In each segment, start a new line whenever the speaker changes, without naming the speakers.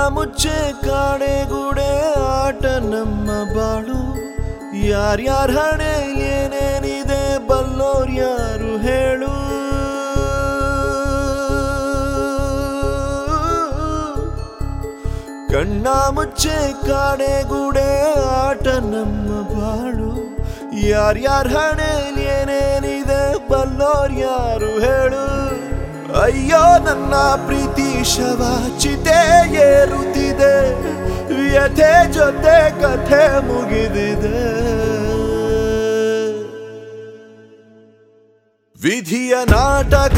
ಮುಚ್ಚೆ ಕಾಡೆಗೂಡೆ ಆಟ ನಮ್ಮ ಬಾಳು ಯಾರ್ಯಾರ ಹಣೆ ಏನೇನಿದೆ ಬಲ್ಲೋರ್ ಯಾರು ಹೇಳು ಕಣ್ಣ ಮುಚ್ಚೆ ಕಾಡೆಗೂಡೆ ಆಟ ನಮ್ಮ ಬಾಳು ಯಾರ್ಯಾರ ಹಣೆ ಏನೇನಿದೆ ಬಲ್ಲೋರ್ ಯಾರು ಹೇಳು ಅಯ್ಯೋ ನನ್ನ ಪ್ರೀತಿ ಶವ ಚಿತೆ ಏರುತ್ತಿದೆ ವ್ಯಥೆ ಜೊತೆ ಕಥೆ ಮುಗಿದಿದೆ ವಿಧಿಯ ನಾಟಕ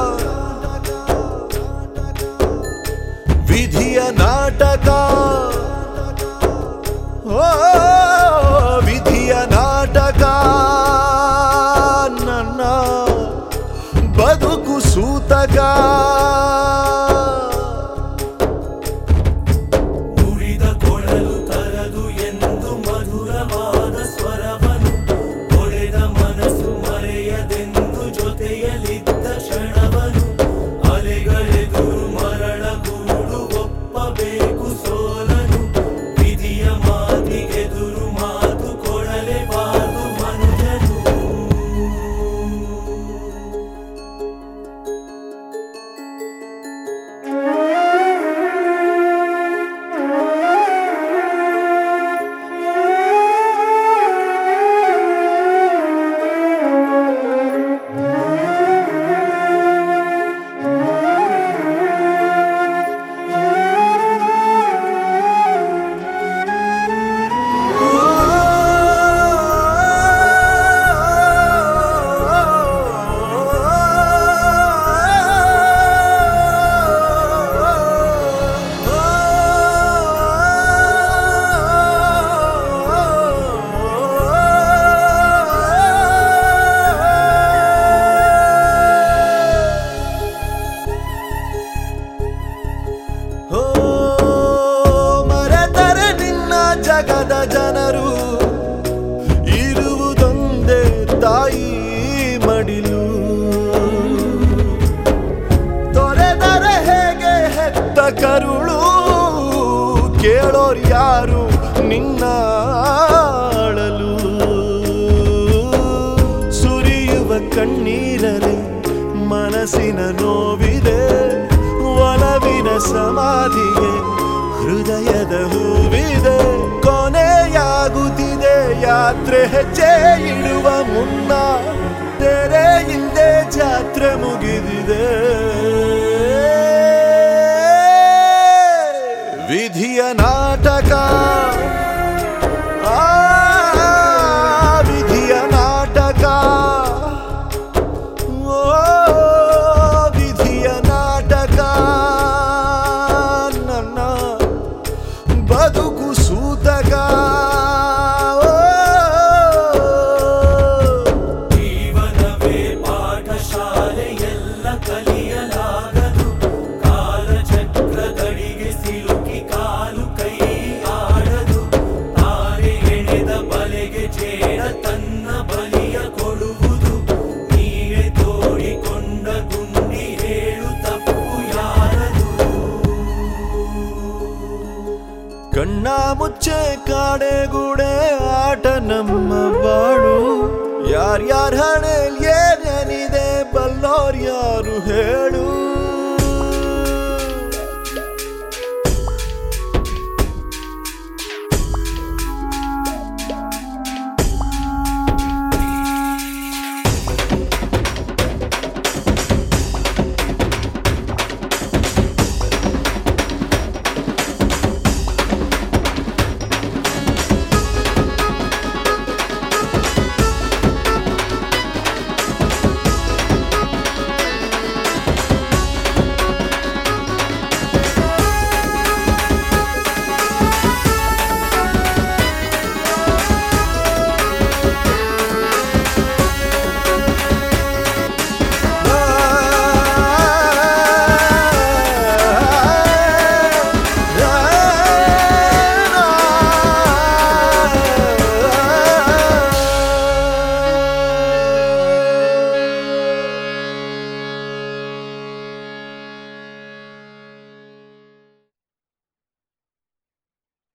ವಿಧಿಯ ನಾಟಕ ಓ ವಿಧಿಯ ನಾಟಕ ನನ್ನ ಬದುಕು ಸೂತಕ
ಉರಿದ ಕೊಳಲು ತರದು ಎಂದು ಮಧುರವಾದ ಸ್ವರವನು ಹೊಳೆದ ಮನಸ್ಸು ಮರೆಯದೆಂದು ಜೊತೆಯಲಿದ್ದ ಕ್ಷಣವನು ಅಲೆಗಳೆದುರು ಮರಳ ಗೂಡು ಒಪ್ಪಬೇಕು ಸೋಲನು ವಿಧಿಯ ಮಾತಿಗೆದುರು ಮಾತು ಕೊಡಲೇಬಾರದು ಮನುಜನು
ಓ ಮರೆತರೆ ನಿನ್ನ ಜಗದ ಜನರು ಇರುವುದೊಂದೇ ತಾಯಿ ಮಡಿಲು ತೊರೆದರೆ ಹೇಗೆ ಹೆತ್ತ ಕರುಳು ಕೇಳೋರ್ ಯಾರು ನಿನ್ನ ಅಳಲು ಸುರಿಯುವ ಕಣ್ಣೀರಲಿ ಮನಸ್ಸಿನ ನೋವಿದೆ ಒಲವಿನ ಸಮಾಧಿಗೆ ಹೃದಯದ ಹೂವಿದೆ ಕೊನೆಯಾಗುತ್ತಿದೆ ಯಾತ್ರೆ ಹೆಜ್ಜೆ ಇಡುವ ಮುನ್ನ ತೆರೆ ಹಿಂದೆ ಜಾತ್ರೆ ಮುಗಿದಿದೆ ವಿಧಿಯ ನಾಟಕ ಆ ವಿಧಿಯ ನಾಟಕ ಓ ವಿಧಿಯ ನಾಟಕ ನನ್ನ ಬದುಕು ಸೂತಕ ಓ,
ಜೀವನವೇ ಪಾಠಶಾಲೆ ಎಲ್ಲ ಕಲಿಯಲಾಗದು ಕಾಲಚಕ್ರದಡಿಗೆ ಸಿಲುಕಿ ಕಾಲು ಕೈ ಆಡದು ತಾರೆ ಎಣೆದ ಬಲೆಗೆ ಚೇಡ ತನ್ನ ಬಲಿಯ ಕೊಡುವುದು ನೀನೆ ತೋಡಿಕೊಂಡ ಗುಂಡಿ ಹೇಳು ತಪ್ಪು ಯಾರದು
ಕಣ್ಣ ಮುಚ್ಚೆ ಕಾಡೆಗೂಡೆ ಆಟ ನಮ್ಮ ಬಾಳು ಯಾರ್ಯಾರ ಹಣೆ